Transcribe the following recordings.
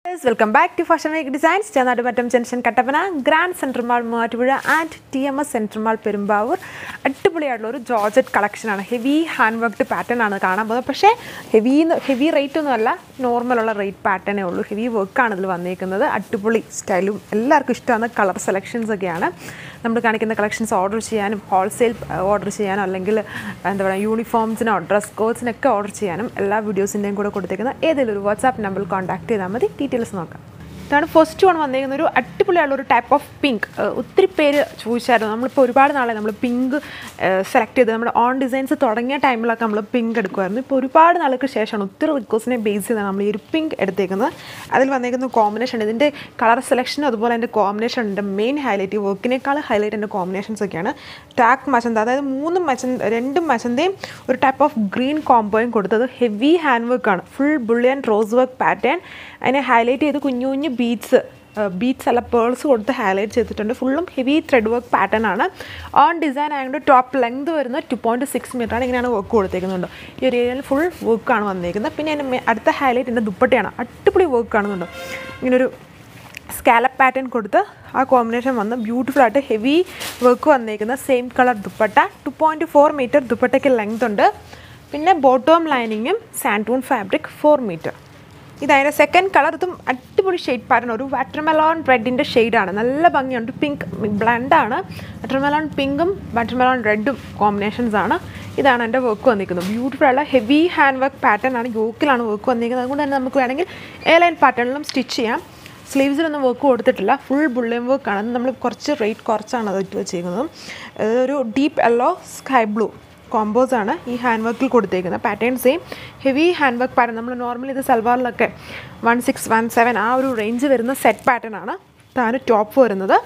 welcome back to fashion make designs Chennattumattam junction Kattappana grand central mall Muvattupuzha and T M S central mall Perumbavoor അടിപൊളിയായിട്ടുള്ള ഒരു georgette കളക്ഷനാണ് heavy hand worked pattern ആണ് കാണാൻ പോകുന്നത് പക്ഷേ ഹെവി ഹെവി റേറ്റ് ഒന്നുമല്ല നോർമലുള്ള റേറ്റ് പാറ്റേണേ ഉള്ളൂ ഹെവി വർക്കാണ് ഇതിൽ വന്നേക്കുന്നത് അടിപൊളി സ്റ്റൈലും എല്ലാവർക്കും ഇഷ്ടമാണ് കളർ സെലക്ഷൻസ് ഒക്കെയാണ് നമ്മൾ കാണിക്കുന്ന കളക്ഷൻസ് ഓർഡർ ചെയ്യാനും ഹോൾസെയിൽ ഓർഡർ ചെയ്യാനോ അല്ലെങ്കിൽ എന്താ പറയുക യൂണിഫോംസിനോ ഡ്രസ് കോഡ്സിനൊക്കെ ഓർഡർ ചെയ്യാനും എല്ലാ വീഡിയോസിൻ്റെയും കൂടെ കൊടുത്തേക്കുന്ന ഏതെങ്കിലും ഒരു വാട്സാപ്പ് നമ്പറിൽ കോൺടാക്ട് ചെയ്താൽ മതി ഡീറ്റെയിൽസ് നോക്കാം ഇതാണ് ഫസ്റ്റ് വൺ വന്നിരിക്കുന്ന ഒരു അടിപൊളിയുള്ള ഒരു ടൈപ്പ് ഓഫ് പിങ്ക് ഒത്തിരി പേര് ചോദിച്ചായിരുന്നു നമ്മളിപ്പോൾ ഒരുപാട് നാളെ നമ്മൾ പിങ്ക് സെലക്ട് ചെയ്ത് നമ്മുടെ ഓൺ ഡിസൈൻസ് തുടങ്ങിയ ടൈമിലൊക്കെ നമ്മൾ പിങ്ക് എടുക്കുമായിരുന്നു ഇപ്പോൾ ഒരുപാട് നാൾക്ക് ശേഷമാണ് ഒത്തിരി റിക്വസ്റ്റിനെ ബേസ് ചെയ്താണ് നമ്മൾ ഈ ഒരു പിങ്ക് എടുത്തേക്കുന്നത് അതിൽ വന്നിരിക്കുന്ന കോമ്പിനേഷൻ ഇതിൻ്റെ കളർ സെലക്ഷനും അതുപോലെ എൻ്റെ കോമ്പിനേഷൻ എൻ്റെ മെയിൻ ഹൈലൈറ്റ് വർക്കിനേക്കാൾ ഹൈലൈറ്റ് എൻ്റെ കോമ്പിനേഷൻസ് ഒക്കെയാണ് ടാക്ക് മച്ചന്ത അതായത് മൂന്നും മച്ചന്ത രണ്ടും മച്ചന്തയും ഒരു ടൈപ്പ് ഓഫ് ഗ്രീൻ കോംബോയും കൊടുത്തത് ഹെവി ഹാൻഡ് വർക്കാണ് full bullion rose work pattern അതിനെ ഹൈലൈറ്റ് ചെയ്ത് കുഞ്ഞു കുഞ്ഞു ബീഡ്സ് ബീഡ്സ് അല്ല പേൾസ് കൊടുത്ത് ഹൈലൈറ്റ് ചെയ്തിട്ടുണ്ട് ഫുള്ളും ഹെവി ത്രെഡ് വർക്ക് പാറ്റേൺ ആണ് ഓൺ ഡിസൈൻ ആയതുകൊണ്ട് ടോപ്പ് ലെങ്ത് വരുന്നത് ടു പോയിൻറ്റ് സിക്സ് മീറ്റർ ആണ് ഇങ്ങനെയാണ് വർക്ക് കൊടുത്തേക്കുന്നുണ്ട് ഈ ഒരു ഏരിയയിൽ ഫുൾ വർക്കാണ് വന്നിരിക്കുന്നത് പിന്നെ എൻ്റെ മെ- അടുത്ത ഹൈലൈറ്റ് എൻ്റെ ദുപ്പട്ടയാണ് അടിപൊളി വർക്ക് കാണുന്നുണ്ട് ഇങ്ങനൊരു സ്കാലപ്പ് പാറ്റേൺ കൊടുത്ത് ആ കോമ്പിനേഷൻ വന്ന് ബ്യൂട്ടിഫുൾ ആയിട്ട് ഹെവി വർക്ക് വന്നേക്കുന്ന same colour dupatta two point four metre ദുപ്പട്ടയ്ക്ക് ലെങ്ത് ഉണ്ട് പിന്നെ ബോട്ടോം ലൈനിങ്ങും സാൻറ്റൂൺ ഫാബ്രിക് ഫോർ മീറ്റർ ഇതതിൻ്റെ സെക്കൻഡ് കളർ ഇതും അടിപൊളി ഷെയ്ഡ് പാറ്റേൺ ഒരു വാട്ടർമെലോൺ റെഡിൻ്റെ ഷെയ്ഡാണ് നല്ല ഭംഗിയുണ്ട് പിങ്ക് ബ്ലണ്ടാണ് വാട്ടർമെലോൺ പിങ്കും വാട്ടർമെലോൺ റെഡും കോമ്പിനേഷൻസ് ആണ് ഇതാണ് എൻ്റെ വർക്ക് വന്നിരിക്കുന്നത് ബ്യൂട്ടിഫുൾ ആയിട്ടുള്ള ഹെവി ഹാൻഡ് വർക്ക് പാറ്റേൺ ആണ് യോക്കിലാണ് വർക്ക് വന്നിരിക്കുന്നത് അതുകൊണ്ട് തന്നെ നമുക്ക് വേണമെങ്കിൽ എ ലൈൻ പാറ്റേണിലും സ്റ്റിച്ച് ചെയ്യാം സ്ലീവ്സിലൊന്നും വർക്ക് കൊടുത്തിട്ടില്ല ഫുൾ ബുള്ളിയം വർക്കാണ് അത് നമ്മൾ കുറച്ച് റേറ്റ് കുറച്ചാണ് അത് ഇട്ട് വെച്ചിരിക്കുന്നത് ഒരു deep yellow sky blue combos ആണ് ഈ ഹാൻഡ് വർക്കിൽ കൊടുത്തേക്കുന്നത് pattern same heavy hand work pattern നമ്മൾ നോർമലി ഇത് സൽവാറിലൊക്കെ വൺ സിക്സ് വൺ സെവൻ ആ ഒരു റേഞ്ച് വരുന്ന സെറ്റ് പാറ്റേൺ ആണ് ഇതാണ് ടോപ്പ് വരുന്നത്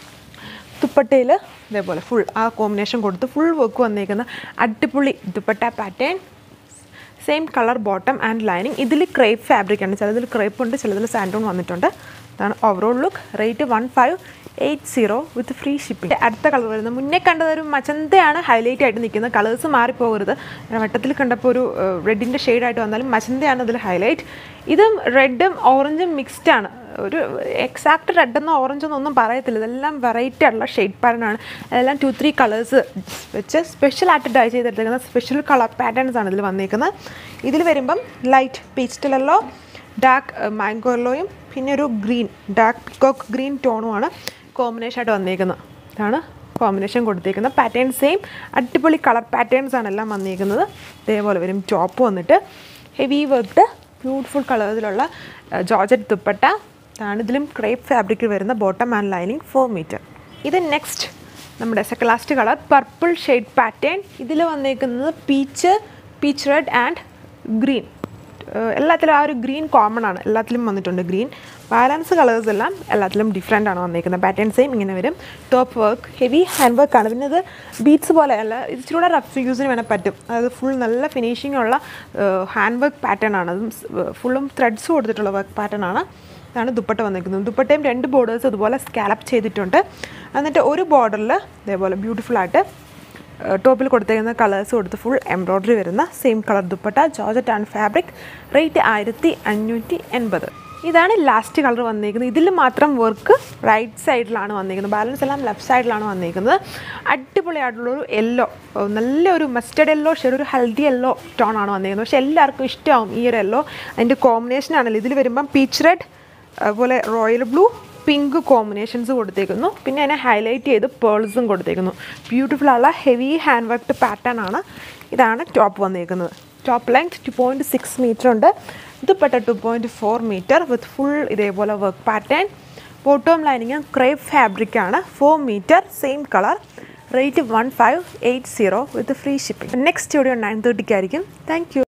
ദുപ്പട്ടയിൽ ഇതേപോലെ ഫുൾ ആ കോമ്പിനേഷൻ കൊടുത്ത് ഫുൾ വർക്ക് വന്നേക്കുന്ന അടിപൊളി dupatta pattern same colour bottom and lining ഇതിൽ ക്രേപ്പ് ഫാബ്രിക് ആണ് ചിലതിൽ ക്രേപ്പ് ഉണ്ട് ചിലതിൽ സാൻഡോൺ വന്നിട്ടുണ്ട് ഇതാണ് overall look rate one five eight zero with free shipping അടുത്ത കളർ വരുന്നത് മുന്നേ കണ്ടത് ഒരു മച്ചന്തയാണ് ഹൈലൈറ്റ് ആയിട്ട് നിൽക്കുന്നത് കളേഴ്സ് മാറിപ്പോകരുത് ഞാൻ വട്ടത്തിൽ കണ്ടപ്പോൾ ഒരു റെഡിൻ്റെ ഷെയ്ഡായിട്ട് വന്നാലും മച്ചന്തയാണ് ഇതിൽ ഹൈലൈറ്റ് ഇതും റെഡും ഓറഞ്ചും മിക്സ്ഡ് ആണ് ഒരു എക്സാക്ട് റെഡ് എന്നോ ഓറഞ്ച് എന്നോ ഒന്നും പറയത്തില്ല ഇതെല്ലാം വെറൈറ്റി ആയിട്ടുള്ള ഷെയ്ഡ് പാറ്റേൺ ആണ് അതെല്ലാം ടു ത്രീ കളേഴ്സ് വെച്ച് സ്പെഷ്യൽ ആയിട്ട് ഡൈ ചെയ്തെടുത്തേക്കുന്ന സ്പെഷ്യൽ കളർ പാറ്റേൺസ് ആണ് ഇതിൽ വന്നേക്കുന്നത് ഇതിൽ വരുമ്പം light pastel yellow dark mango യെല്ലോയും പിന്നെ ഒരു ഗ്രീൻ ഡാർക്ക് പിക്കോക്ക് ഗ്രീൻ ടോണുമാണ് കോമ്പിനേഷൻ ആയിട്ട് വന്നേക്കുന്നത് ഇതാണ് കോമ്പിനേഷൻ കൊടുത്തേക്കുന്നത് പാറ്റേൺ സെയിം അടിപൊളി കളർ പാറ്റേൺസ് ആണ് എല്ലാം വന്നേക്കുന്നത് ഇതേപോലെ വരും ടോപ്പ് വന്നിട്ട് ഹെവി വർക്ക്ഡ് ബ്യൂട്ടിഫുൾ കളേഴ്സിലുള്ള ജോർജറ്റ് ദുപ്പട്ട ഇതാണ് ഇതിലും ക്രേപ്പ് ഫാബ്രിക്കിൽ വരുന്ന bottom and lining four metre ഇത് നെക്സ്റ്റ് നമ്മുടെ second last colour purple shade pattern ഇതിൽ വന്നേക്കുന്നത് peach peach red and green എല്ലാത്തിലും ആ ഒരു ഗ്രീൻ കോമൺ ആണ് എല്ലാത്തിലും വന്നിട്ടുണ്ട് ഗ്രീൻ ബാലൻസ് കളേഴ്സ് എല്ലാം എല്ലാത്തിലും ഡിഫറെൻ്റ് ആണ് വന്നിരിക്കുന്നത് പാറ്റേൺ സെയിം ഇങ്ങനെ വരും top work heavy hand work ആണ് പിന്നെ ഇത് ബീറ്റ്സ് പോലെ അല്ല ഇച്ചിരൂടെ റഫ് യൂസിന് വേണേൽ പറ്റും അതായത് ഫുൾ നല്ല ഫിനിഷിംഗ് ഉള്ള ഹാൻഡ് വർക്ക് പാറ്റേൺ ആണ് അതും ഫുള്ളും ത്രെഡ്സ് കൊടുത്തിട്ടുള്ള വർക്ക് പാറ്റേൺ ആണ് ഇതാണ് ദുപ്പട്ട വന്നിരിക്കുന്നത് ദുപ്പട്ടയും രണ്ട് ബോർഡേഴ്സ് ഇതുപോലെ സ്കാലപ്പ് ചെയ്തിട്ടുണ്ട് എന്നിട്ട് ഒരു ബോർഡറിൽ ഇതേപോലെ ബ്യൂട്ടിഫുൾ ആയിട്ട് ടോപ്പിൽ കൊടുത്തേക്കുന്ന കളേഴ്സ് കൊടുത്ത് ഫുൾ എംബ്രോയ്ഡറി വരുന്ന same colour dupatta georgette and fabric rate ആയിരത്തി അഞ്ഞൂറ്റി എൺപത് ഇതാണ് ലാസ്റ്റ് കളർ വന്നിരിക്കുന്നത് ഇതിൽ മാത്രം വർക്ക് റൈറ്റ് സൈഡിലാണ് വന്നിരിക്കുന്നത് ബാലൻസ് എല്ലാം ലെഫ്റ്റ് സൈഡിലാണ് വന്നിരിക്കുന്നത് അടിപൊളിയായിട്ടുള്ളൊരു യെല്ലോ നല്ലൊരു മസ്റ്റർഡ് യെല്ലോ ഷെയ്ഡ് ഒരു ഹെൽത്തി യെല്ലോ ടോൺ ആണ് വന്നിരിക്കുന്നത് പക്ഷേ എല്ലാവർക്കും ഇഷ്ടമാവും ഈ ഒരു യെല്ലോ അതിൻ്റെ കോമ്പിനേഷൻ ആണല്ലോ ഇതിൽ വരുമ്പം പീച്ച് റെഡ് അതുപോലെ റോയൽ ബ്ലൂ പിങ്ക് കോമ്പിനേഷൻസ് കൊടുത്തേക്കുന്നു പിന്നെ അതിനെ ഹൈലൈറ്റ് ചെയ്ത് പേൾസും കൊടുത്തേക്കുന്നു ബ്യൂട്ടിഫുൾ ആയുള്ള ഹെവി ഹാൻഡ് വർക്ക്ഡ് പാറ്റേൺ ആണ് ഇതാണ് ടോപ്പ് വന്നേക്കുന്നത് top length two point six metre ഉണ്ട് dupatta two point four metre with full ഇതേപോലെ work pattern bottom lining crepe fabric ആണ് four metre same colour rate one five eight zero with free shipping next video nine തേർട്ടിക്കായിരിക്കും thank U